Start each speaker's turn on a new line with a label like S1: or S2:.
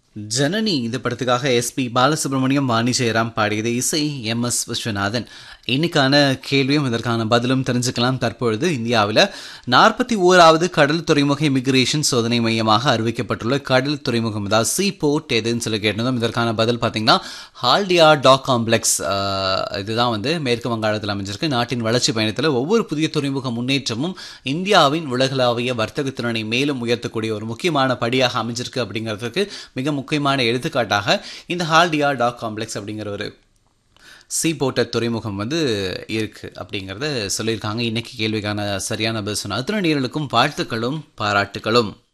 S1: ஜனனி இந்த படத்துக்காக எஸ்பி பாலசுப்ரமணியம் வாணி ஜெயராம் பாடியது இசை எம் எஸ் விஸ்வநாதன் இன்னைக்கான கேள்வியும் இதற்கான பதிலும் தெரிஞ்சுக்கலாம் தற்பொழுது இந்தியாவில் நாற்பத்தி ஓராவது கடல் துறைமுக இமிகிரேஷன் சோதனை மையமாக அறிவிக்கப்பட்டுள்ள கடல் துறைமுகம் அதாவது சி போர்ட் எதுன்னு சொல்லி கேட்டிருந்தோம் இதற்கான பதில் பார்த்தீங்கன்னா ஹால்டியா டாக் காம்ப்ளெக்ஸ் இதுதான் வந்து மேற்கு வங்காளத்தில் அமைஞ்சிருக்கு நாட்டின் வளர்ச்சி பயணத்தில் ஒவ்வொரு புதிய துறைமுக முன்னேற்றமும் இந்தியாவின் உலகளாவிய வர்த்தக திறனை மேலும் உயர்த்தக்கூடிய ஒரு முக்கியமான படியாக அமைஞ்சிருக்கு அப்படிங்கிறதுக்கு மிக முக்கியமான எடுத்துக்காட்டாக இந்த ஹால்டியா டாக் காம்ப்ளெக்ஸ் அப்படிங்கிற ஒரு சீ போட்ட துறைமுகம் வந்து இருக்கு அப்படிங்கிறத சொல்லியிருக்காங்க இன்னைக்கு கேள்விக்கான சரியான பதில் சொன்ன அத்தனை நேர்களுக்கும் வாழ்த்துக்களும் பாராட்டுகளும்